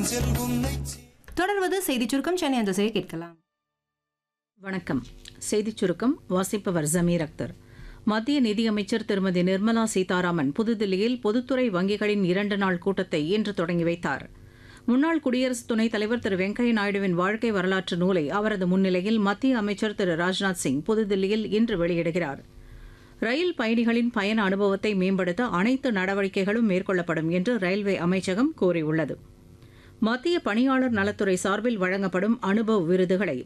நெஞ்சில் உன்னை தொடர்வது செய்திச் சுருக்கம் சென்னை அந்த செய்ய கேட்கலாம் வணக்கம் செய்திச் சுருக்கம் வாசிப்பவர் ஜமீர் அக்தர் மத்திய நிதியமைச்சர் திருமதி நிர்மலா சீதாராமன் புதுதில்லியில் பொதுத்துறை வங்கிகளின் இரண்டு நாள் கூட்டத்தை இன்று தொடங்கி வைத்தார் முன்னாள் குடியரசு துணைத் தலைவர் திரு வெங்கையா நாயுடுவின் வாழ்க்கை வரலாற்று நூலை அவரது முன்னிலையில் மத்திய அமைச்சர் திரு ராஜ்நாத் சிங் புதுதில்லியில் இன்று வெளியிடுகிறார் ரயில் பயணிகளின் பயண அனுபவத்தை மேம்படுத்த அனைத்து நடவடிக்கைகளும் மேற்கொள்ளப்படும் என்று ரயில்வே அமைச்சகம் கூறியுள்ளது மத்திய பணியாளர் நலத்துறை சார்பில் வழங்கப்படும் அனுபவ் விருதுகளை